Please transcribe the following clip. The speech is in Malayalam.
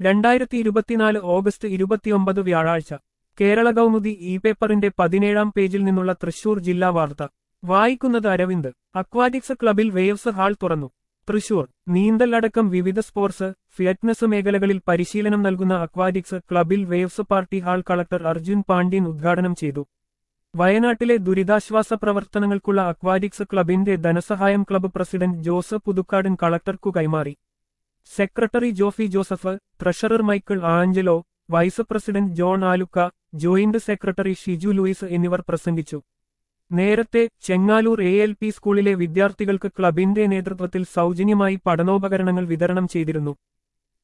രണ്ടായിരത്തി ഇരുപത്തിനാല് ഓഗസ്റ്റ് ഇരുപത്തിയൊമ്പത് വ്യാഴാഴ്ച കേരള കൗമുദി ഇ പേപ്പറിന്റെ പതിനേഴാം പേജിൽ നിന്നുള്ള തൃശൂർ ജില്ലാ വാർത്ത വായിക്കുന്നത് അരവിന്ദ് അക്വാറ്റിക്സ് ക്ലബിൽ വേവ്സ് ഹാൾ തുറന്നു തൃശൂർ നീന്തൽ അടക്കം വിവിധ സ്പോർട്സ് ഫിറ്റ്നസ് മേഖലകളിൽ പരിശീലനം നൽകുന്ന അക്വാറ്റിക്സ് ക്ലബിൽ waves party hall collector Arjun Pandian ഉദ്ഘാടനം ചെയ്തു വയനാട്ടിലെ ദുരിതാശ്വാസ പ്രവർത്തനങ്ങൾക്കുള്ള അക്വാറ്റിക്സ് ക്ലബിന്റെ ധനസഹായം ക്ലബ്ബ് പ്രസിഡന്റ് ജോസഫ് പുതുക്കാടൻ കളക്ടർക്കു കൈമാറി secretary Jofy Joseph treasurer Michael Angelo vice president John Aluka joint secretary Shiju Louis എന്നിവർ പ്രസംഗിച്ചു നേരത്തെ ചെങ്ങാലൂർ എ എൽ പി സ്കൂളിലെ വിദ്യാർത്ഥികൾക്ക് ക്ലബിന്റെ നേതൃത്വത്തിൽ സൗജന്യമായി പഠനോപകരണങ്ങൾ വിതരണം ചെയ്തിരുന്നു